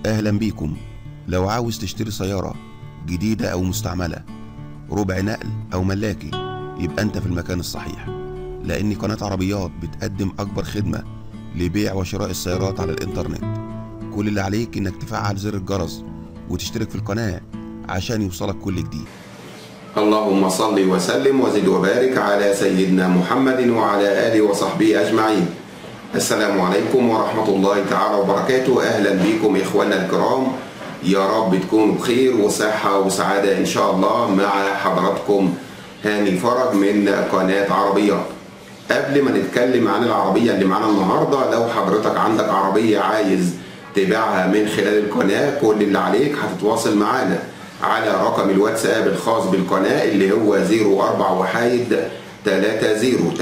أهلا بيكم لو عاوز تشتري سيارة جديدة أو مستعملة ربع نقل أو ملاكي يبقى أنت في المكان الصحيح لأن قناة عربيات بتقدم أكبر خدمة لبيع وشراء السيارات على الإنترنت كل اللي عليك إنك تفعل زر الجرس وتشترك في القناة عشان يوصلك كل جديد اللهم صل وسلم وزد وبارك على سيدنا محمد وعلى آله وصحبه أجمعين السلام عليكم ورحمة الله تعالى وبركاته أهلا بكم إخواننا الكرام يا رب تكونوا بخير وصحة وسعادة إن شاء الله مع حضراتكم هاني فرج من قناة عربيات قبل ما نتكلم عن العربية اللي معانا النهاردة لو حضرتك عندك عربية عايز تبيعها من خلال القناة كل اللي عليك هتتواصل معانا على رقم الواتساب الخاص بالقناة اللي هو 04 وحايد 30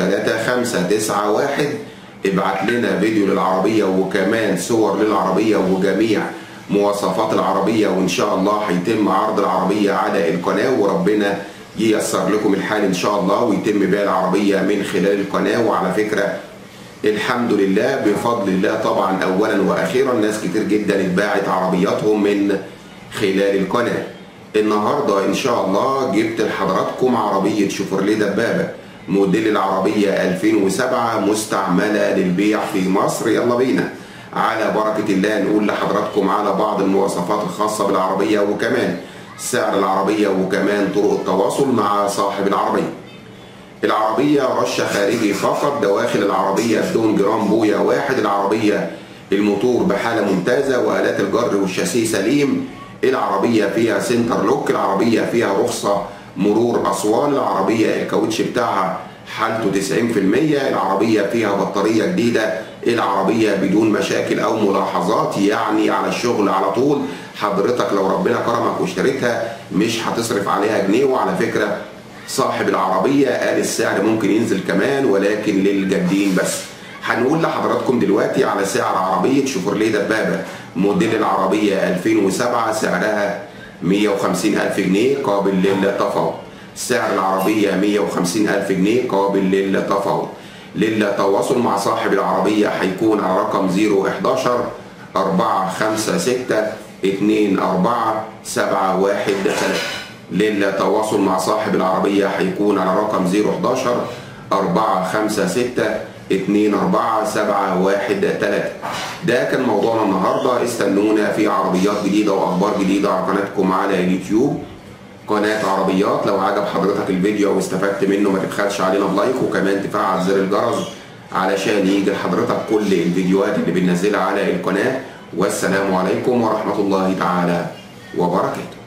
3591 ابعت لنا فيديو للعربية وكمان صور للعربية وجميع مواصفات العربية وإن شاء الله هيتم عرض العربية على القناة وربنا ييسر لكم الحال إن شاء الله ويتم بيع العربية من خلال القناة وعلى فكرة الحمد لله بفضل الله طبعا أولا وأخيرا ناس كتير جدا اتباعت عربياتهم من خلال القناة النهاردة إن شاء الله جبت لحضراتكم عربية شوفرليه دبابة موديل العربية 2007 مستعملة للبيع في مصر يلا بينا على بركة الله نقول لحضراتكم على بعض المواصفات الخاصة بالعربية وكمان سعر العربية وكمان طرق التواصل مع صاحب العربية العربية رش خارجي فقط دواخل العربية بدون جرام بويا واحد العربية الموتور بحالة ممتازة وآلات الجر والشاسيه سليم العربية فيها سنتر لوك العربية فيها رخصة مرور أسوان العربية الكاوتش بتاعها حالته 90% العربية فيها بطارية جديدة العربية بدون مشاكل أو ملاحظات يعني على الشغل على طول حضرتك لو ربنا كرمك واشتريتها مش هتصرف عليها جنيه وعلى فكرة صاحب العربية قال السعر ممكن ينزل كمان ولكن للجادين بس هنقول لحضراتكم دلوقتي على سعر عربية شوفرليه دبابة موديل العربية 2007 سعرها 150 ألف جنيه قابل للتفاوض سعر العربية 150 ألف جنيه قابل للتفاوض للتواصل مع صاحب العربية هيكون على رقم 011 456 24 713 للتواصل مع صاحب العربية هيكون على رقم 011 456 24713 ده كان موضوعنا النهارده استنونا في عربيات جديده واخبار جديده على قناتكم على اليوتيوب قناه عربيات لو عجب حضرتك الفيديو واستفدت منه ما تبخلش علينا بلايك وكمان تفعل زر الجرس علشان يجي لحضرتك كل الفيديوهات اللي بننزلها على القناه والسلام عليكم ورحمه الله تعالى وبركاته